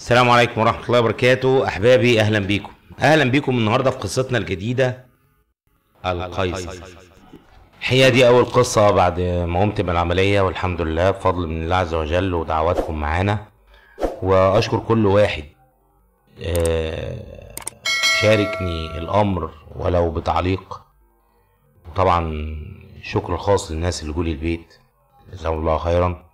السلام عليكم ورحمة الله وبركاته أحبابي أهلا بيكم أهلا بيكم النهاردة في قصتنا الجديدة القيصر الحقيقة دي أول قصة بعد ما قمت من العملية والحمد لله بفضل من الله عز وجل ودعواتكم معانا وأشكر كل واحد آه، شاركني الأمر ولو بتعليق وطبعا شكر خاص للناس اللي جولي البيت جزاهم الله خيرا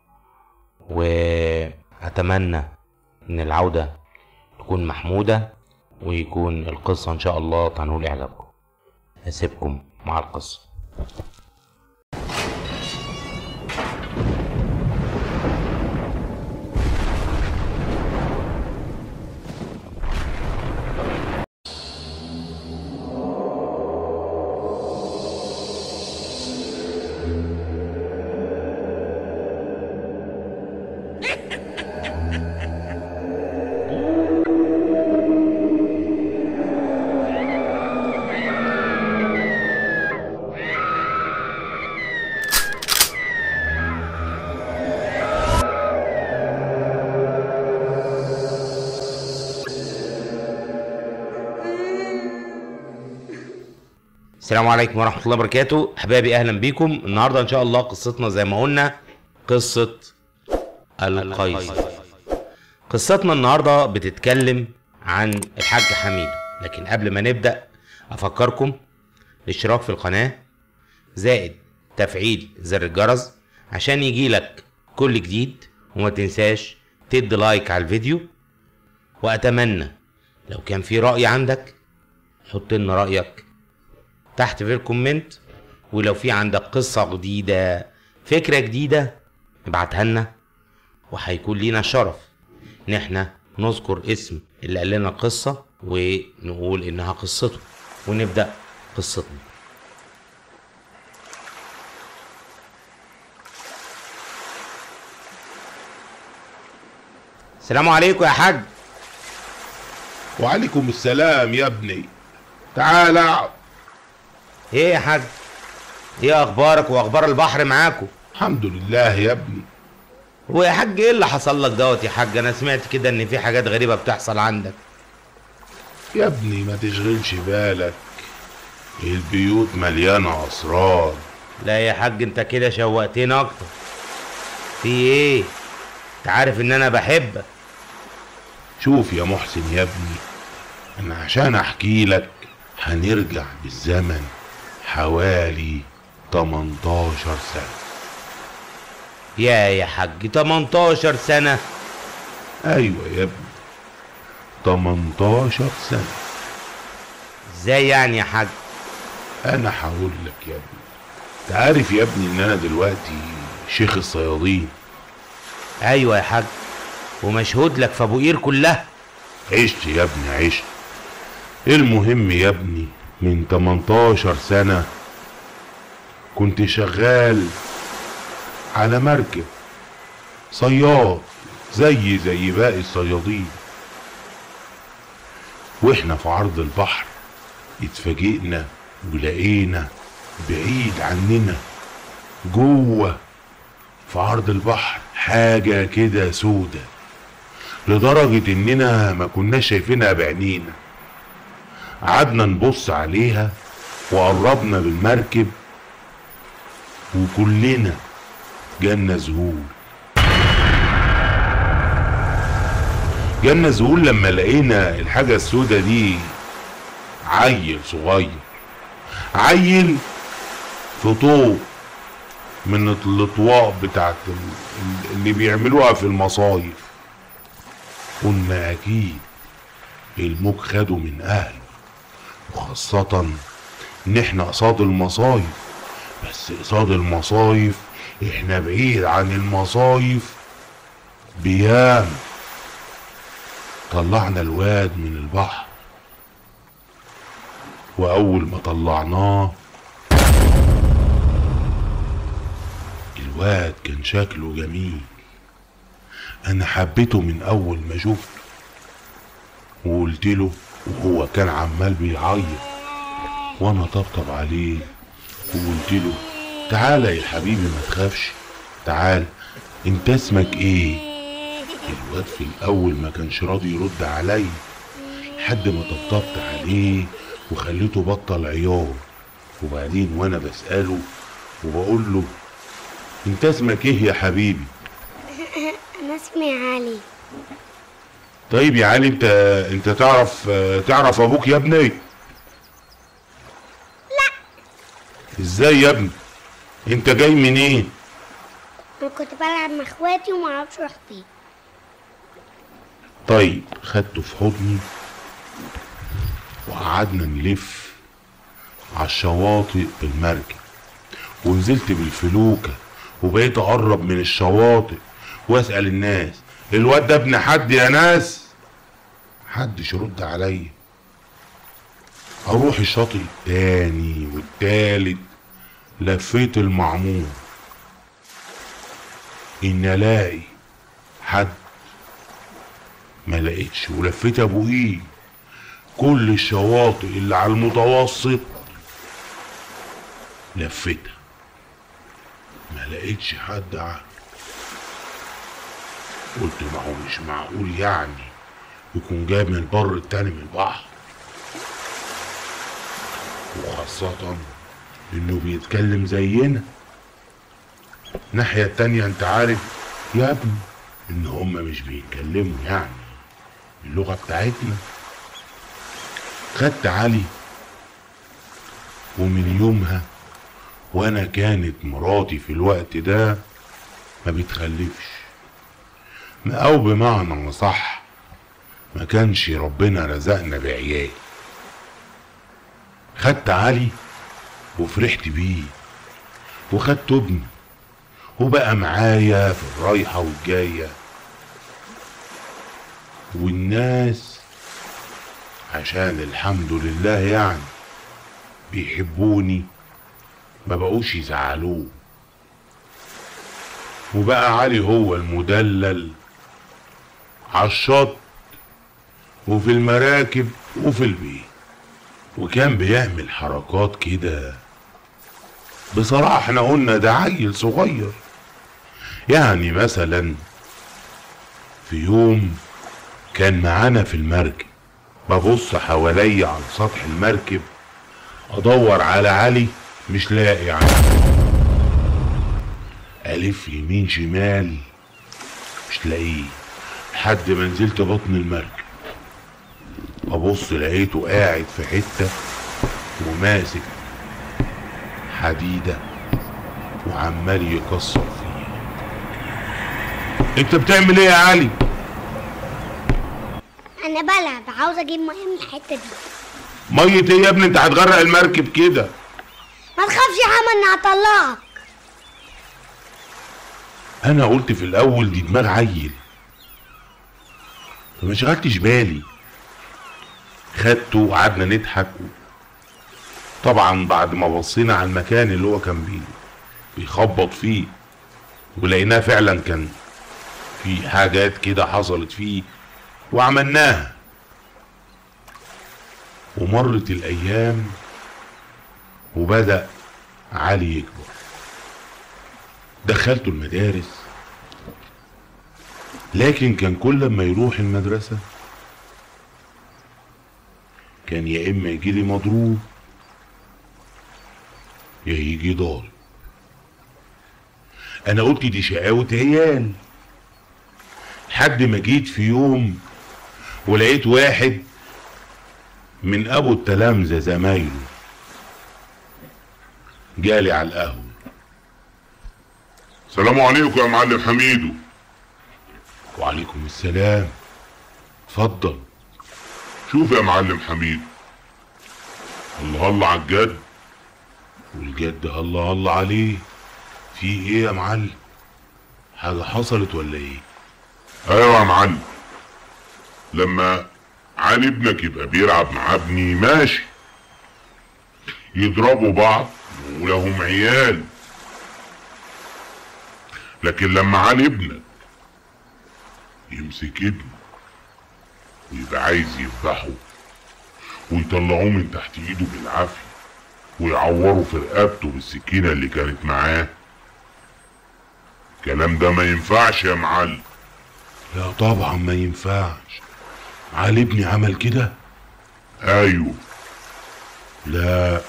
وأتمنى ان العودة تكون محمودة ويكون القصة ان شاء الله تنول اعجابكم هسيبكم مع القصة السلام عليكم ورحمة الله وبركاته أحبابي أهلا بيكم النهاردة إن شاء الله قصتنا زي ما قلنا قصة القيصر قصتنا النهاردة بتتكلم عن الحاج حميد لكن قبل ما نبدأ أفكركم الاشتراك في القناة زائد تفعيل زر الجرس عشان يجيلك كل جديد وما تنساش تدي لايك على الفيديو وأتمنى لو كان في رأي عندك حط لنا رأيك تحت في الكومنت ولو في عندك قصة جديدة فكرة جديدة ابعتها لنا وهيكون لينا شرف ان احنا نذكر اسم اللي قال لنا القصة ونقول انها قصته ونبدأ قصتنا السلام عليكم يا حاج وعليكم السلام يا ابني تعال اقعد ايه يا حاج ايه اخبارك واخبار البحر معاكم الحمد لله يا ابني هو يا حاج ايه اللي حصل لك دوت يا حاج انا سمعت كده ان في حاجات غريبه بتحصل عندك يا ابني ما تشغلش بالك البيوت مليانة أسرار لا يا حاج انت كده شوقتني اكتر في ايه انت عارف ان انا بحبك شوف يا محسن يا ابني أنا عشان أحكي لك هنرجع بالزمن حوالي 18 سنة يا يا حاج 18 سنه أيوة يا ابني 18 سنة ازاي يعني يا حاج أنا هقول لك يا ابني أنت عارف يا ابني إن أنا دلوقتي شيخ الصيادين ايوه يا حاج ومشهود لك في ابو قير كلها عشت يا ابني عشت المهم يا ابني من 18 سنة كنت شغال على مركب صياد زي زي باقي الصيادين واحنا في عرض البحر اتفاجئنا ولقينا بعيد عننا جوه في عرض البحر حاجة كده سودة لدرجة اننا ما كناش شايفينها بعينينا قعدنا نبص عليها وقربنا بالمركب وكلنا جالنا ذهول جالنا ذهول لما لقينا الحاجة السودة دي عيل صغير عيل في طوق من الاطواق بتاعت ال- اللي بيعملوها في المصايف قلنا اكيد الموج خده من اهله وخاصة ان احنا قصاد المصايف بس قصاد المصايف احنا بعيد عن المصايف بيام طلعنا الواد من البحر واول ما طلعناه الواد كان شكله جميل انا حبيته من اول ما شفته وقلت له وهو كان عمال بيعيط وانا طبطب عليه وقلت له تعالى يا حبيبي ما تخافش تعال انت اسمك ايه الواد في الاول ما كانش راضي يرد عليا لحد ما طبطبت عليه وخليته بطل عيار وبعدين وانا بساله وبقول له انت اسمك ايه يا حبيبي انا اسمي علي طيب يا علي انت انت تعرف تعرف ابوك يا ابني لا ازاي يا ابني انت جاي منين انا كنت بلعب مع اخواتي وما اعرفش رحت فين طيب خدته في حضني وقعدنا نلف على الشواطئ بالمركب ونزلت بالفلوكة وبقيت أقرب من الشواطئ وأسأل الناس الواد ده ابن حد يا ناس محدش يرد عليا أروح الشاطئ التاني والتالت لفيت المعمور إن ألاقي حد ما لقيتش ولفيت ابو ايه كل الشواطئ اللي على المتوسط لفيتها ما لقيتش حد عارف قلت ما هو مش معقول يعني يكون جاي من البر التاني من البحر وخاصة انه بيتكلم زينا الناحية التانية انت عارف يا ابني ان هما مش بيتكلموا يعني اللغة بتاعتنا خدت علي ومن يومها وانا كانت مراتي في الوقت ده ما بتخلفش او بمعنى صح ما كانش ربنا رزقنا بعيال خدت علي وفرحت بيه وخدت ابني وبقى معايا في الرايحة والجاية والناس عشان الحمد لله يعني بيحبوني ما بقوش يزعلوه وبقى علي هو المدلل عالشط وفي المراكب وفي البيت وكان بيعمل حركات كده بصراحة احنا قلنا ده عيل صغير يعني مثلا في يوم كان معانا في المركب ببص حواليا على سطح المركب ادور على علي مش لاقي علي الف يمين شمال مش لاقيه لحد ما نزلت بطن المركب ابص لقيته قاعد في حته وماسك حديده وعمال يكسر فيها انت بتعمل ايه يا علي انا بلعب عاوز اجيب ميه من الحته دي ميه ايه يا ابني انت هتغرق المركب كده ما تخافش يا عم اني هطلعك انا قلت في الاول دي دماغ عيل فما شغلتش بالي خدته وقعدنا نضحك طبعا بعد ما بصينا على المكان اللي هو كان بيه بيخبط فيه ولقيناه فعلا كان في حاجات كده حصلت فيه وعملناها ومرت الايام وبدا علي يكبر دخلته المدارس لكن كان كل ما يروح المدرسة كان يا إما يجي لي مضروب يا يجي ضارب أنا قلت دي شقاوة عيال لحد ما جيت في يوم ولقيت واحد من أبو التلامذة زمايله جالي على القهوة السلام عليكم يا معلم حميدو وعليكم السلام اتفضل شوف يا معلم حميد الله الله على الجد والجد الله الله عليه في ايه يا معلم حاجة حصلت ولا ايه ايوه يا معلم لما علي ابنك يبقى بيلعب مع ابني ماشي يضربوا بعض ولهم عيال لكن لما علي ابنك يمسك ابنه ويبقى عايز يذبحه ويطلعوه من تحت ايده بالعافية ويعوروا في رقبته بالسكينة اللي كانت معاه الكلام ده ما ينفعش يا معلم لا طبعا ما ينفعش علي ابني عمل كده ايوه لا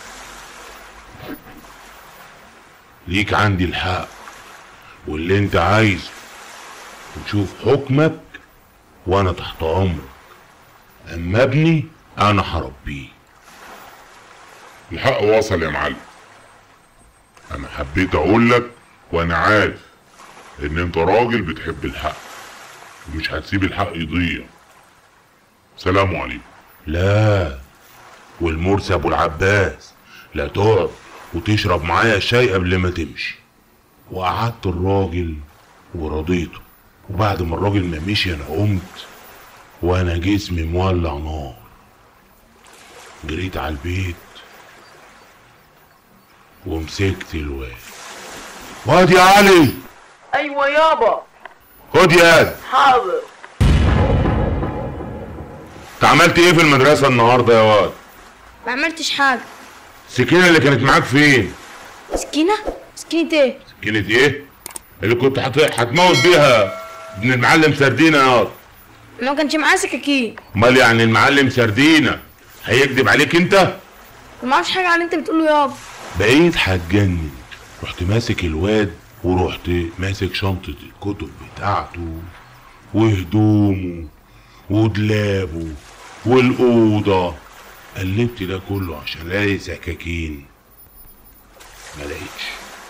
ليك عندي الحق واللي انت عايزه وشوف حكمك وانا تحت امرك اما ابني انا هربيه الحق وصل يا معلم انا حبيت اقول لك وانا عارف ان انت راجل بتحب الحق ومش هتسيب الحق يضيع سلام عليكم لا والمرسي ابو العباس لا تقعد وتشرب معايا شاي قبل ما تمشي وقعدت الراجل ورضيته وبعد ما الراجل ما مشي انا قمت وانا جسمي مولع نار جريت على البيت ومسكت الواد واد يا علي ايوه يابا خد يا اد حاضر انت عملت ايه في المدرسه النهارده يا واد ما عملتش حاجة السكينه اللي كانت معاك فين سكينة سكينة ايه كانت ايه اللي كنت هت- هتموت بيها ابن المعلم سردينه يا واد ما كانش معاه سكاكين امال يعني المعلم سردينه هيكذب عليك انت ما اعرفش حاجة عن اللي انت بتقوله يابا بقيت هتجنن رحت ماسك الواد ورحت ماسك شنطة الكتب بتاعته وهدومه ودلابه والأوضة قلبت ده كله عشان الاقي سكاكين ما لقيتش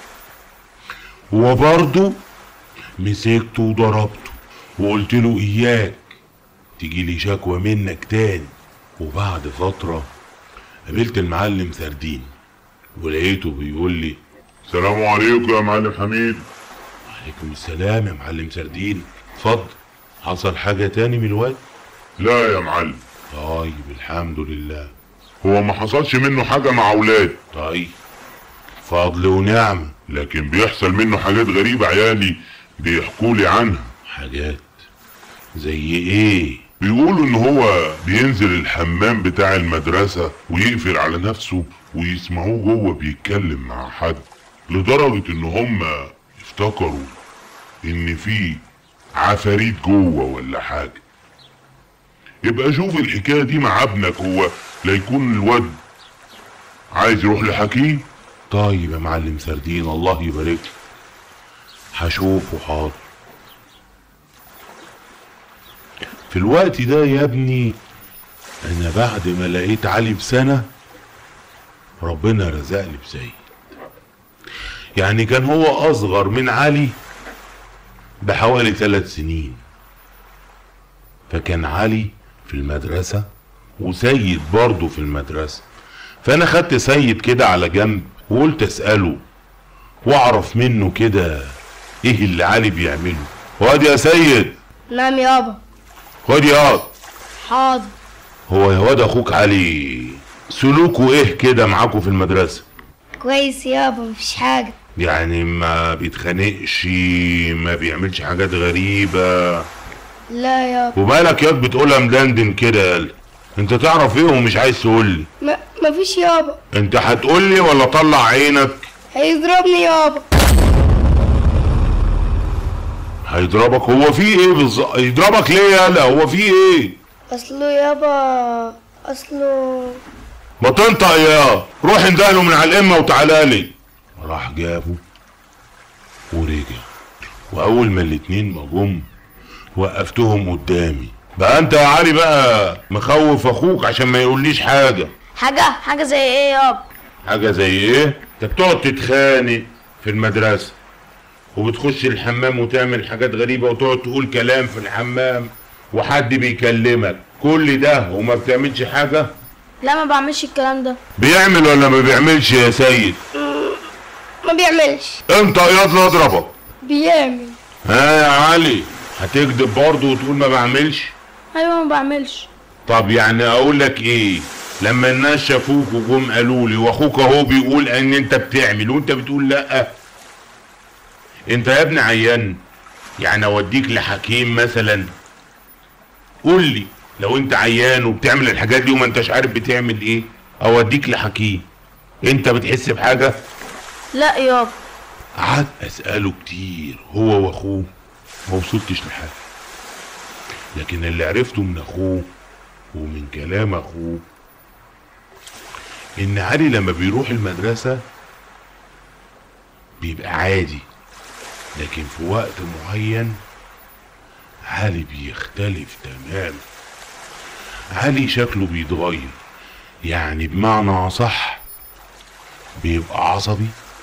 وبرضه مسكته وضربته وقلت له اياك تيجي لي شكوى منك تاني وبعد فترة قابلت المعلم سردين ولقيته بيقول لي سلام عليكم يا معلم حميد عليكم السلام يا معلم سردين اتفضل حصل حاجة تاني من الواد لا يا معلم طيب الحمد لله هو ما حصلش منه حاجة مع اولاد طيب فضل ونعمة لكن بيحصل منه حاجات غريبة عيالي بيحكوا لي عنها حاجات زي ايه بيقولوا ان هو بينزل الحمام بتاع المدرسة ويقفل على نفسه ويسمعوه جوه بيتكلم مع حد لدرجة ان هم افتكروا ان في عفاريت جوه ولا حاجة يبقى شوف الحكاية دي مع ابنك هو لا يكون الواد عايز يروح لحكيم طيب يا معلم سردين الله يبارك لك هشوفه حاضر في الوقت ده يا ابني انا بعد ما لقيت علي بسنة ربنا رزقني بسيد يعني كان هو اصغر من علي بحوالي ثلاث سنين فكان علي في المدرسة وسيد برضه في المدرسة فانا خدت سيد كده على جنب وقلت اساله واعرف منه كده ايه اللي علي بيعمله واد يا سيد نعم يابا خد يا واد حاضر هو يا واد اخوك علي سلوكه ايه كده معاكوا في المدرسه كويس يابا مفيش حاجة يعني ما بيتخانقش ما بيعملش حاجات غريبه لا يابا ومالك ياك بتقولها مدندن كده يالا انت تعرف ايه ومش عايز تقول لي ما مفيش يابا انت هتقول لي ولا طلع عينك هيضربني يابا هيضربك هو في ايه بالظبط يضربك ليه يالا هو في ايه اصله يابا اصله ما تنطق يا روح اندهله من على الامه وتعالى لي راح جابه ورجع واول ما الاتنين ما جم وقفتهم قدامي بقى انت يا علي بقى مخوف اخوك عشان ما يقوليش حاجه حاجة حاجة زي ايه يابا حاجه زي ايه انت بتقعد تتخانق في المدرسه وبتخش الحمام وتعمل حاجات غريبه وتقعد تقول كلام في الحمام وحد بيكلمك كل ده وما بتعملش حاجه لا ما بعملش الكلام ده بيعمل ولا ما بيعملش يا سيد ما بيعملش انت يلا اضربك بيعمل ها يا علي هتكذب برضه وتقول ما بعملش ايوه ما بعملش طب يعني اقول لك ايه لما الناس شافوك وجم قالوا لي واخوك اهو بيقول ان انت بتعمل وانت بتقول لا انت يا ابني عيان يعني اوديك لحكيم مثلا قول لي لو انت عيان وبتعمل الحاجات دي وما انتش عارف بتعمل ايه اوديك لحكيم انت بتحس بحاجه لا يابا قعدت اساله كتير هو واخوه ما وصلتش لحاجه لكن اللي عرفته من اخوه ومن كلام اخوه ان علي لما بيروح المدرسة بيبقى عادي لكن في وقت معين علي بيختلف تماما علي شكله بيتغير يعني بمعنى أصح بيبقى عصبي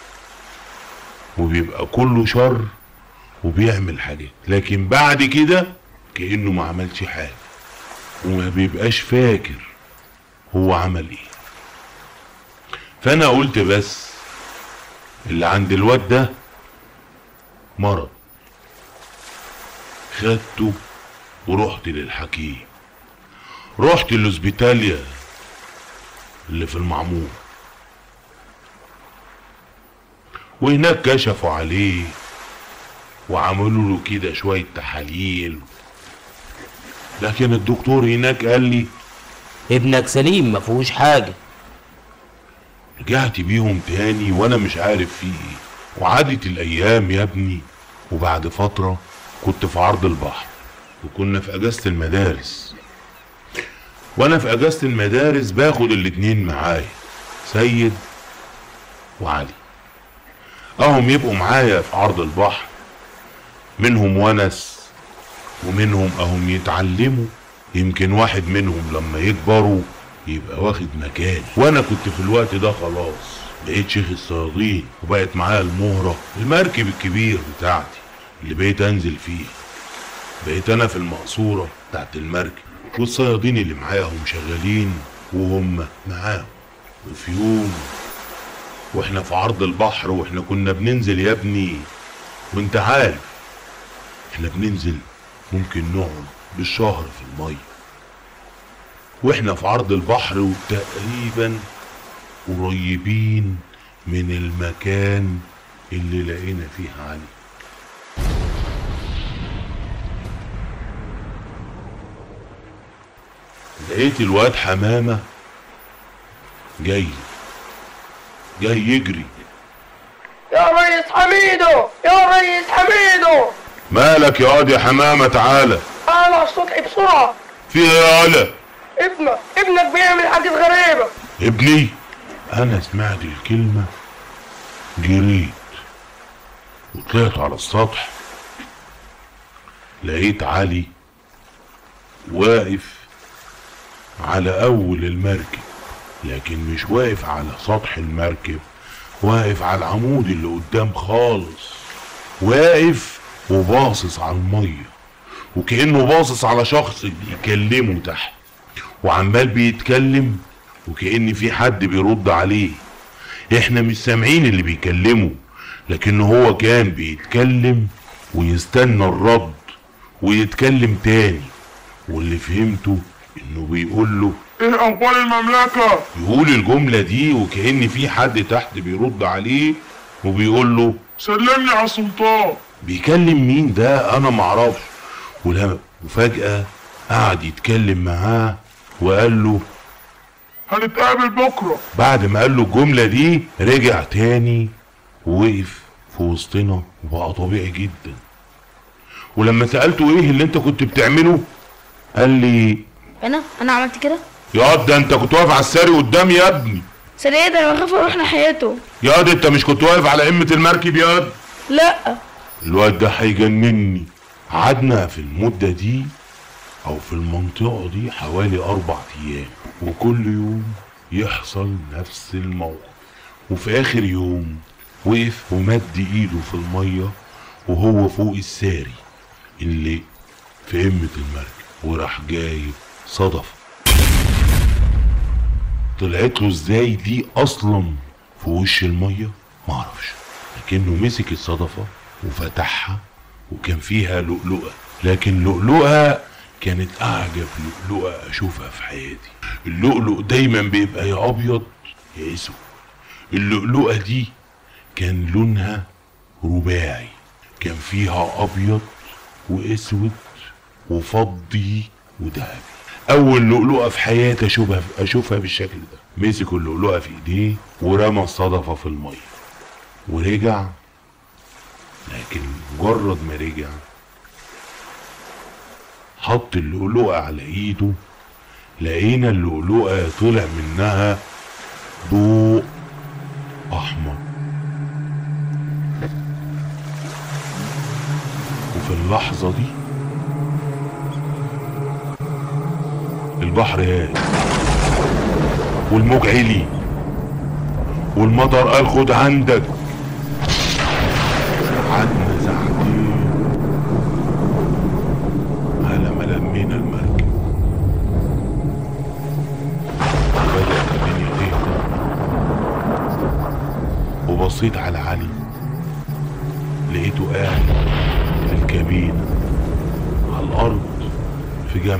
وبيبقى كله شر وبيعمل حاجات لكن بعد كده كأنه ما عملش حاجة وما بيبقاش فاكر هو عمل ايه فانا قلت بس اللي عند الواد ده مرض خدته ورحت للحكيم رحت الاسبيتاليا اللي في المعمور وهناك كشفوا عليه وعملوا له كده شوية تحاليل لكن الدكتور هناك قال لي ابنك سليم ما فيهوش حاجه رجعت بيهم تاني وانا مش عارف في ايه وعادت الايام يا ابني وبعد فترة كنت في عرض البحر وكنا في اجازة المدارس وانا في اجازة المدارس باخد الاتنين معايا سيد وعلي اهم يبقوا معايا في عرض البحر منهم ونس ومنهم اهم يتعلموا يمكن واحد منهم لما يكبروا يبقى واخد مكاني وانا كنت في الوقت ده خلاص بقيت شيخ الصيادين وبقت معايا المهرة المركب الكبير بتاعتي اللي بقيت انزل فيه بقيت انا في المقصورة بتاعت المركب والصيادين اللي معايا هم شغالين وهم معاهم وفي يوم واحنا في عرض البحر واحنا كنا بننزل يا ابني وانت عارف احنا بننزل ممكن نقعد بالشهر في الميه واحنا في عرض البحر وتقريبا قريبين من المكان اللي لقينا فيه علي لقيت الواد حمامة جاي جاي يجري يا ريس حميدو يا ريس حميدو مالك يا واد يا حمامة تعالى انا الصبح بسرعة في ايه يا ولا ابنك ابنك بيعمل حاجات غريبة ابني انا سمعت الكلمة جريت وطلعت على السطح لقيت علي واقف على اول المركب لكن مش واقف على سطح المركب واقف على العمود اللي قدام خالص واقف وباصص على المية وكأنه باصص على شخص بيكلمه تحت وعمال بيتكلم وكأن في حد بيرد عليه احنا مش سامعين اللي بيكلمه لكن هو كان بيتكلم ويستنى الرد ويتكلم تاني واللي فهمته انه بيقول له ايه اخبار المملكة يقول الجملة دي وكأن في حد تحت بيرد عليه وبيقول له سلمني على السلطان بيكلم مين ده انا معرفش ولما وفجأة قعد يتكلم معاه وقال له هنتقابل بكرة بعد ما قال له الجملة دي رجع تاني ووقف في وسطنا وبقى طبيعي جدا ولما سألته ايه اللي انت كنت بتعمله قال لي انا انا عملت كده يا واد ده انت كنت واقف على الساري قدامي يا ابني سريع ده انا بخاف اروح ناحيته يا واد انت مش كنت واقف على قمة المركب يا واد لا الواد ده هيجنني قعدنا في المدة دي أو في المنطقة دي حوالي أربع أيام وكل يوم يحصل نفس الموقف وفي آخر يوم وقف ومد إيده في المية وهو فوق الساري اللي في قمة المركب وراح جايب صدفة طلعت له ازاي دي اصلا في وش الميه معرفش لكنه مسك الصدفه وفتحها وكان فيها لؤلؤه لكن لؤلؤه كانت اعجب لؤلؤه اشوفها في حياتي اللؤلؤ دايما بيبقى يا ابيض يا اسود اللؤلؤه دي كان لونها رباعي كان فيها ابيض واسود وفضي وذهبي اول لؤلؤه في حياتي اشوفها اشوفها بالشكل ده مسك اللؤلؤه في ايديه ورمى الصدفه في الميه ورجع لكن مجرد ما رجع حط اللؤلؤة على ايده لقينا اللؤلؤة طلع منها ضوء احمر وفي اللحظة دي البحر هاد والموج علي والمطر قال خد عندك قعدنا ساعتين على ما لمينا المركب وبدأت الدنيا تهدى وبصيت على علي لقيته قاعد في الكابينة على الأرض في جنب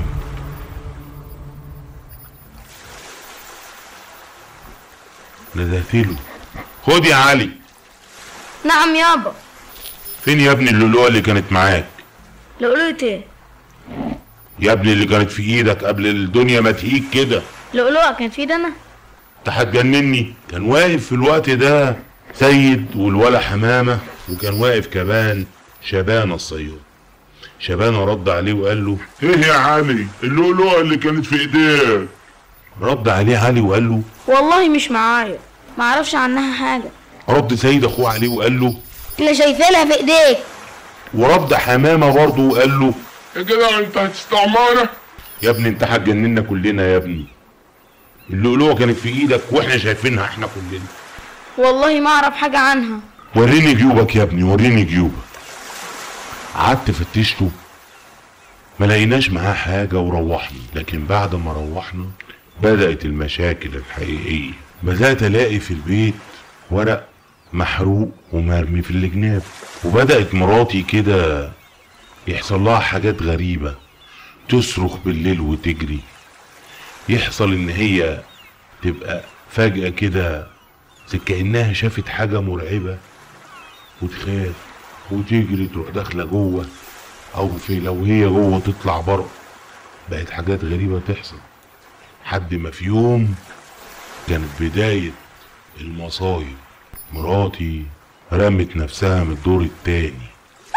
ندهت له خد يا علي نعم يابا فين يا ابني اللؤلؤة اللي كانت معاك لؤلؤة ايه يا ابني اللي كانت في ايدك قبل الدنيا ما تهيج كده لؤلؤة كانت في ايدي انا انت هتجنني كان واقف في الوقت ده سيد والولا حمامة وكان واقف كمان شبانة الصياد شبانة رد عليه وقال له ايه يا علي اللؤلؤة اللي كانت في ايديك رد عليه علي وقال له والله مش معايا ما اعرفش عنها حاجة رد سيد اخوه عليه وقال له احنا شايفينها في ايديك ورد حمامة برضه وقال له يا جدع انت هتستعمرنا يا ابني انت هتجننا كلنا يا ابني اللؤلؤة كانت في ايدك واحنا شايفينها احنا كلنا والله ما اعرف حاجة عنها وريني جيوبك يا ابني وريني جيوبك قعدت فتشته ما لقيناش معاه حاجة وروحنا لكن بعد ما روحنا بدأت المشاكل الحقيقية بدأت ألاقي في البيت ورق محروق ومرمي في الجناب وبدأت مراتي كده يحصل لها حاجات غريبة تصرخ بالليل وتجري يحصل ان هي تبقى فجأة كده زي كأنها شافت حاجة مرعبة وتخاف وتجري تروح داخلة جوه أو في لو هي جوه تطلع بره بقت حاجات غريبة تحصل حد ما في يوم كانت بداية المصايب مراتي رمت نفسها من الدور التاني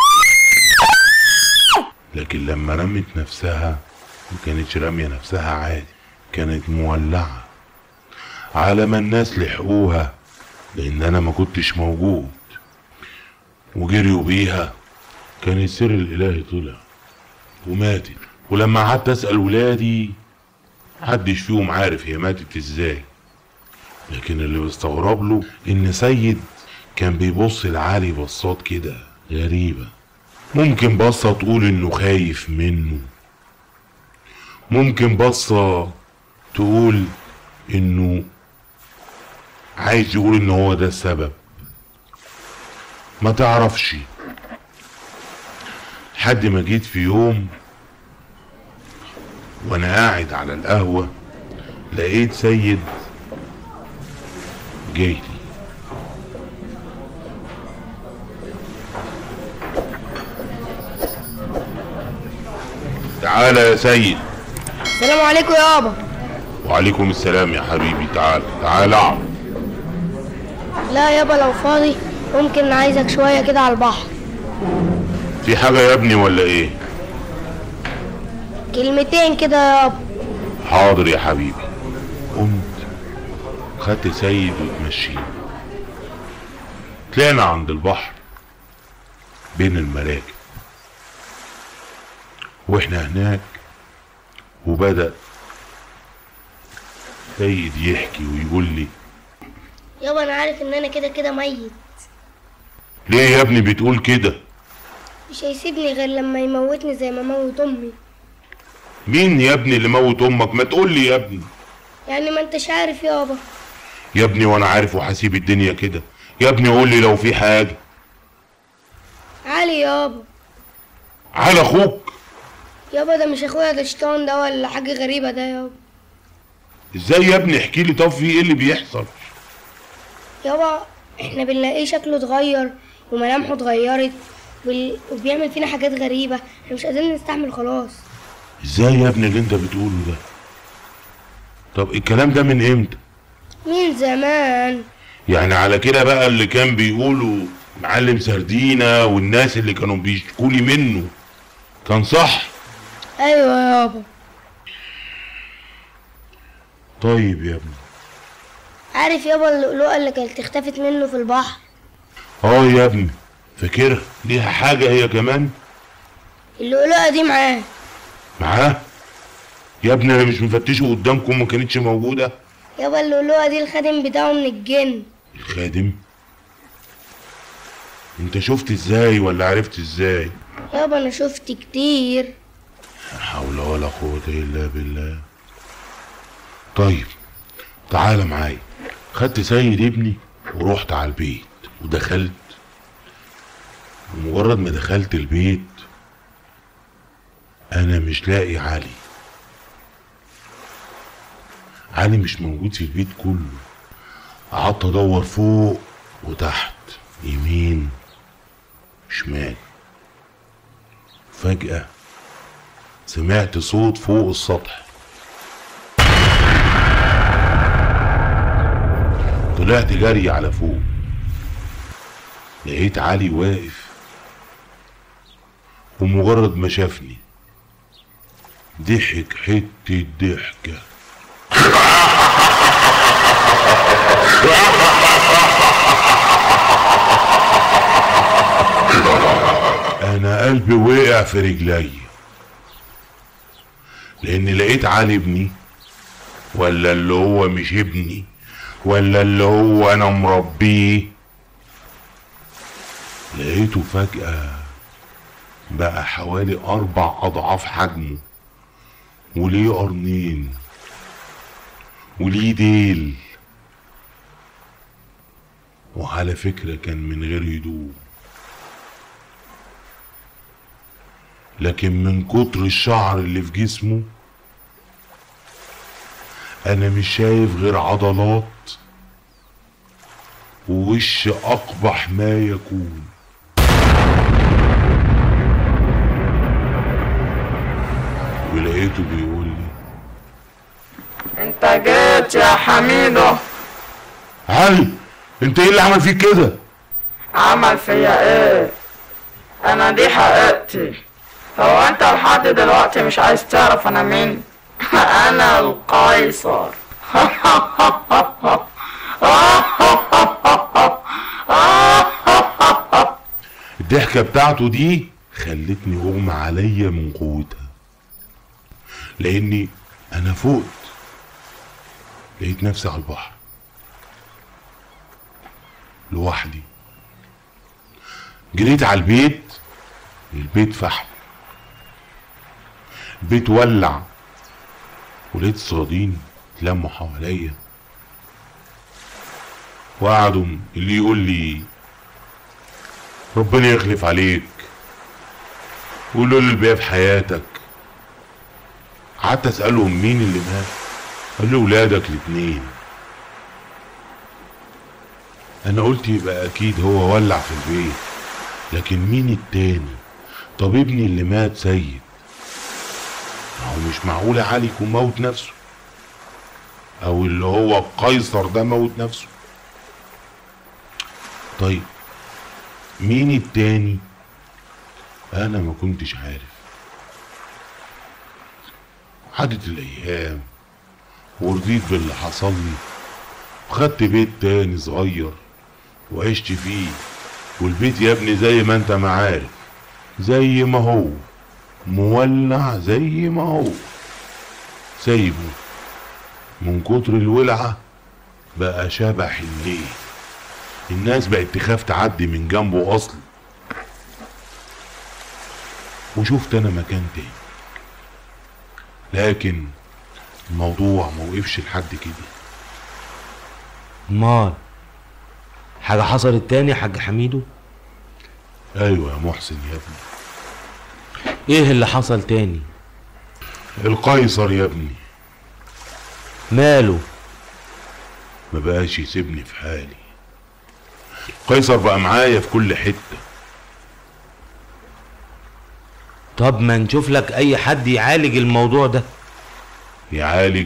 لكن لما رمت نفسها ما كانتش رامية نفسها عادي كانت مولعة على ما الناس لحقوها لان انا ما كنتش موجود وجريوا بيها كان السر الالهي طلع وماتت ولما قعدت اسال ولادي محدش فيهم عارف هي ماتت ازاي لكن اللي بستغرب له ان سيد كان بيبص لعلي بصات كده غريبة ممكن بصة تقول انه خايف منه ممكن بصة تقول انه عايز يقول ان هو ده السبب ما تعرفش حد ما جيت في يوم وانا قاعد على القهوة لقيت سيد جاي لي تعالى يا سيد السلام عليكم يابا وعليكم السلام يا حبيبي تعال تعال اقعد لا يابا لو فاضي ممكن عايزك شوية كده على البحر في حاجة يا ابني ولا ايه كلمتين كده يابا حاضر يا حبيبي قمت خدت سيد وتمشينا طلعنا عند البحر بين المراكب واحنا هناك وبدأ سيد يحكي ويقول لي يابا انا عارف ان انا كده كده ميت ليه يا ابني بتقول كده مش هيسيبني غير لما يموتني زي ما موت امي مين يا ابني اللي موت امك ما تقول لي يا ابني يعني ما انتش عارف يابا يا ابني وانا عارف وهسيب الدنيا كده يا ابني قول لي لو في حاجة علي يابا على اخوك يابا ده مش اخويا ده شيطان ده ولا حاجة غريبة ده يابا ازاي يا ابني احكي لي طب في ايه اللي بيحصل يابا احنا بنلاقيه شكله اتغير وملامحه اتغيرت وال- وبيعمل فينا حاجات غريبة احنا مش قادرين نستحمل خلاص ازاي يا ابني اللي انت بتقوله ده طب الكلام ده من امتى من زمان يعني على كده بقى اللي كان بيقولوا معلم سردينة والناس اللي كانوا بيشكولي منه كان صح ايوه يابا طيب يا ابني عارف يابا اللؤلؤة اللي كانت اختفت منه في البحر اه يا ابني فاكرها ليها حاجة هي كمان اللؤلؤة دي معاه معاه يا ابني انا مش مفتشه قدامكم ما كانتش موجودة يابا اللؤلؤة دي الخادم بتاعه من الجن الخادم انت شفت ازاي ولا عرفت ازاي يابا انا شفت كتير لا حول ولا قوة الا بالله طيب تعالى معايا خدت سيد ابني ورحت على البيت ودخلت ومجرد ما دخلت البيت انا مش لاقي علي علي مش موجود في البيت كله قعدت ادور فوق وتحت يمين شمال فجأة سمعت صوت فوق السطح طلعت جري على فوق لقيت علي واقف ومجرد ما شافني ضحك حتة ضحكة انا قلبي وقع في رجلي لان لقيت علي ابني ولا اللي هو مش ابني ولا اللي هو انا مربيه لقيته فجأة بقى حوالي اربع اضعاف حجمه وليه قرنين وليه ديل وعلى فكرة كان من غير هدوم لكن من كتر الشعر اللي في جسمه انا مش شايف غير عضلات ووش اقبح ما يكون ولقيته بيقول لي انت جيت يا حميدو علي انت ايه اللي عمل فيك كده عمل فيا ايه انا دي حقيقتي هو انت لحد دلوقتي مش عايز تعرف انا مين انا القيصر الضحكة بتاعته دي خلتني اغمى عليا من قوتها لاني انا فقت لقيت نفسي على البحر لوحدي جريت على البيت البيت فحم البيت ولع ولقيت الصيادين اتلموا حواليا وقعدوا اللي يقول لي ربنا يخلف عليك قولوا لي الباقي في حياتك قعدت اسالهم مين اللي مات قال لي ولادك الاتنين انا قلت يبقى اكيد هو ولع في البيت لكن مين التاني طب ابني اللي مات سيد ما هو مش معقول علي يكون موت نفسه او اللي هو قيصر ده موت نفسه طيب مين التاني انا ما كنتش عارف عدت الايام ورضيت باللي حصل لي وخدت بيت تاني صغير وعشت فيه والبيت يا ابني زي ما انت ما عارف زي ما هو مولع زي ما هو سايبه من كتر الولعة بقى شبح الليل الناس بقت تخاف تعدي من جنبه اصلا وشفت انا مكان تاني لكن الموضوع ما وقفش لحد كده امال حاجة حصلت تاني يا حاج حميدو ايوه يا محسن يا ابني ايه اللي حصل تاني القيصر يا ابني ماله ما بقاش يسيبني في حالي قيصر بقى معايا في كل حتة طب ما نشوف لك اي حد يعالج الموضوع ده يعالج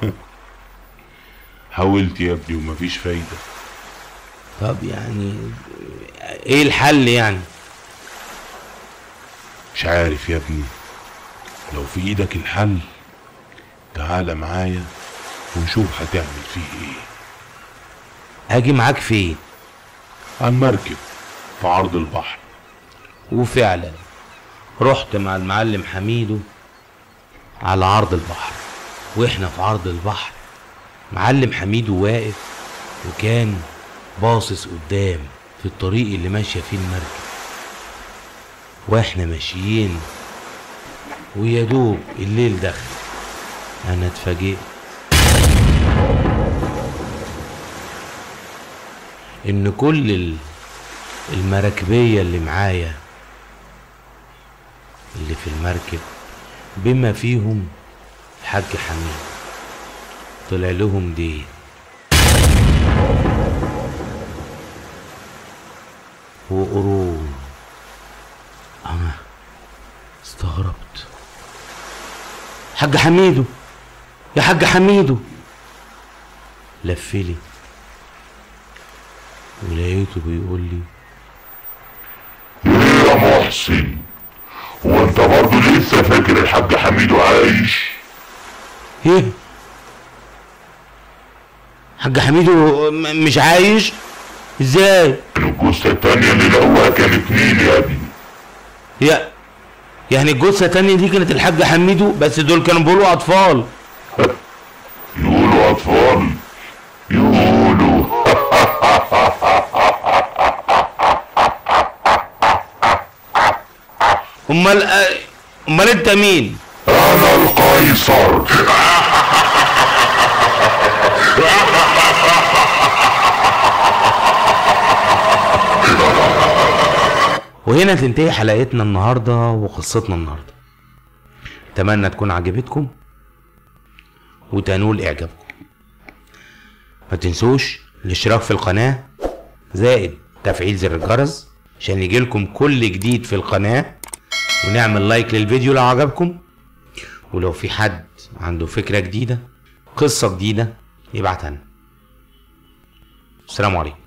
حاولت يا ابني ومفيش فايدة طب يعني ايه الحل يعني مش عارف يا ابني لو في ايدك الحل تعال معايا ونشوف هتعمل فيه ايه اجي معاك فين على المركب في عرض البحر وفعلا رحت مع المعلم حميدو على عرض البحر واحنا في عرض البحر معلم حميدو واقف وكان باصص قدام في الطريق اللي ماشيه فيه المركب واحنا ماشيين ويا دوب الليل دخل انا اتفاجئت ان كل ال- المراكبيه اللي معايا اللي في المركب بما فيهم الحاج حميد طلع لهم دين وقرون انا استغربت حاج حميدو يا حاج حميدو لفلي ولقيته بيقول لي ايه يا محسن هو انت برضه لسه فاكر الحاج حميدو عايش ايه حاج حميدو م- مش عايش ازاي الجثة التانية اللي لقوها كانت مين يا ابني يا يعني الجثة التانية دي كانت الحاج حميدو بس دول كانوا بيقولوا أطفال يقولوا اطفال يقولوا أمال آه، أمال أنت مين؟ انا القيصر وهنا تنتهي حلقتنا النهاردة وقصتنا النهاردة أتمنى تكون عجبتكم وتنول إعجابكم ما تنسوش الاشتراك في القناة زائد تفعيل زر الجرس عشان يجيلكم كل جديد في القناة ونعمل لايك للفيديو لو عجبكم ولو في حد عنده فكرة جديدة قصة جديدة يبعتها لنا السلام عليكم